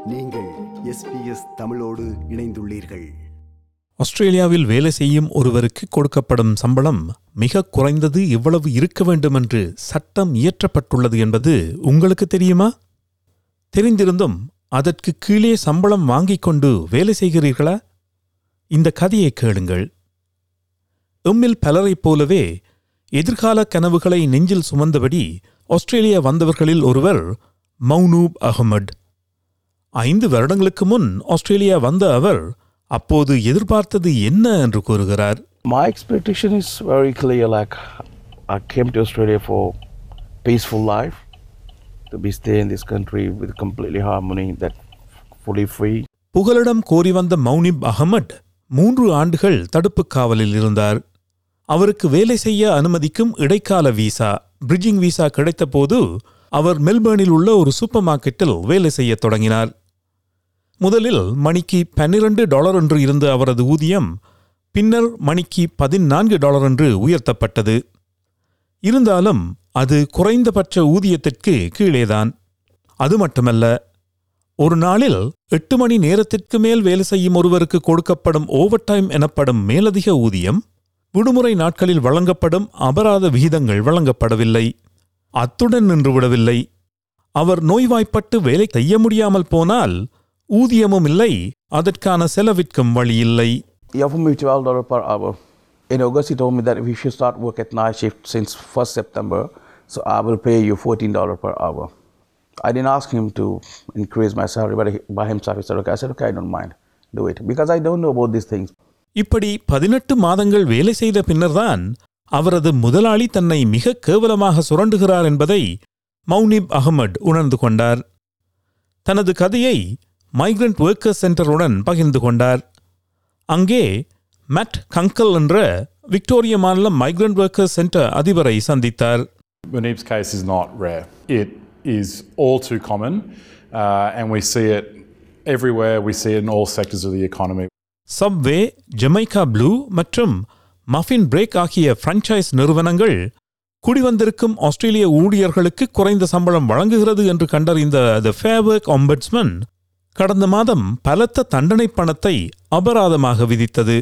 நீங்கள் எஸ்பிஎஸ் தமிழோடு இணைந்துள்ளீர்கள் ஆஸ்திரேலியாவில் வேலை செய்யும் ஒருவருக்கு கொடுக்கப்படும் சம்பளம் மிக குறைந்தது எவ்வளவு இருக்க வேண்டும் என்று சட்டம் இயற்றப்பட்டுள்ளது என்பது உங்களுக்கு தெரியுமா தெரிந்திருந்தும் அதற்கு கீழே சம்பளம் வாங்கிக் கொண்டு வேலை செய்கிறீர்களா இந்த கதையை கேளுங்கள் எம்மில் பலரைப் போலவே எதிர்கால கனவுகளை நெஞ்சில் சுமந்தபடி ஆஸ்திரேலியா வந்தவர்களில் ஒருவர் மௌனூப் அகமட் ஐந்து வருடங்களுக்கு முன் ஆஸ்திரேலியா வந்த அவர் அப்போது எதிர்பார்த்தது என்ன என்று கூறுகிறார் My expectation is very clear. Like, I came to Australia for peaceful life, to be stay in this country with completely harmony, that fully free. புகலிடம் கோரி வந்த மௌனிப் அகமட் மூன்று ஆண்டுகள் தடுப்புக் காவலில் இருந்தார் அவருக்கு வேலை செய்ய அனுமதிக்கும் இடைக்கால வீசா பிரிட்ஜிங் வீசா கிடைத்தபோது அவர் மெல்பர்னில் உள்ள ஒரு சூப்பர் மார்க்கெட்டில் வேலை செய்யத் தொடங்கினார் முதலில் மணிக்கு பன்னிரண்டு டாலர் என்று இருந்த அவரது ஊதியம் பின்னர் மணிக்கு பதினான்கு டாலர் என்று உயர்த்தப்பட்டது இருந்தாலும் அது குறைந்தபட்ச ஊதியத்திற்கு கீழேதான் அது மட்டுமல்ல ஒரு நாளில் எட்டு மணி நேரத்திற்கு மேல் வேலை செய்யும் ஒருவருக்கு கொடுக்கப்படும் ஓவர் டைம் எனப்படும் மேலதிக ஊதியம் விடுமுறை நாட்களில் வழங்கப்படும் அபராத விகிதங்கள் வழங்கப்படவில்லை அத்துடன் நின்றுவிடவில்லை அவர் நோய்வாய்ப்பட்டு வேலை செய்ய முடியாமல் போனால் ஊதியமும் இல்லை அதற்கான செலவிற்கும் வழியில்லை He offered me $12 per hour. In August, he told me that if you start work at night shift since 1st September, so I will pay you $14 per hour. I didn't ask him to increase my salary, but he, by himself, he said, okay. I said, okay, I don't mind. Do it. Because I don't know about these things. இப்படி பதினெட்டு மாதங்கள் வேலை செய்த பின்னர்தான் அவரது முதலாளி தன்னை மிக கேவலமாக சுரண்டுகிறார் என்பதை மௌனிப் அகமட் உணர்ந்து கொண்டார் தனது கதையை மைக்ரண்ட் ஒர்க்கர்ஸ் சென்டருடன் பகிர்ந்து கொண்டார் அங்கே மேட் கங்கல் என்ற விக்டோரிய மாநில மைக்ரண்ட் ஒர்க்கர்ஸ் சென்டர் அதிபரை சந்தித்தார் Munib's case is not rare. It is all too common, uh, and we see it everywhere. We see it in all sectors of the economy. Subway Jamaica Blue மற்றும் Muffin Break ஆகிய franchise நிறுவனங்கள் குடிவந்திருக்கும் ஆஸ்திரேலிய ஊழியர்களுக்கு குறைந்த சம்பளம் வழங்குகிறது என்று கண்டறிந்த த ஃபேவர்க் ஒம்பட்ஸ்மன் கடந்த மாதம் பலத்த தண்டனை பணத்தை அபராதமாக விதித்தது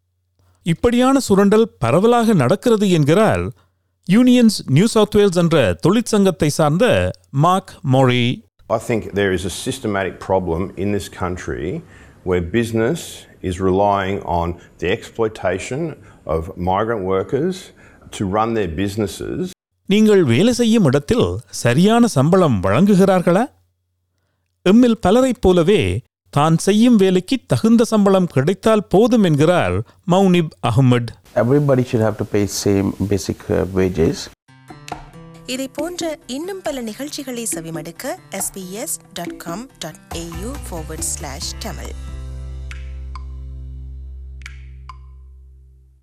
இப்படியான சுரண்டல் பரவலாக நடக்கிறது என்கிறார் யூனியன்ஸ் நியூ சவுத் வேல்ஸ் என்ற தொழிற்சங்கத்தை சார்ந்த Mark Morey I think there is a systematic problem in this country where business is relying on the exploitation of migrant workers to run their businesses. நீங்கள் வேலை செய்யும் இடத்தில் சரியான சம்பளம் வழங்குகிறார்களா எம்மில் பலரைப் போலவே தான் செய்யும் வேலைக்கு தகுந்த சம்பளம் கிடைத்தால் போதும் என்கிறார் Munib Ahmad Everybody should have to pay same basic uh, wages. இதை போன்ற இன்னும் பல நிகழ்ச்சிகளை செவிமடுக்க sbs.com.au forward slash tamil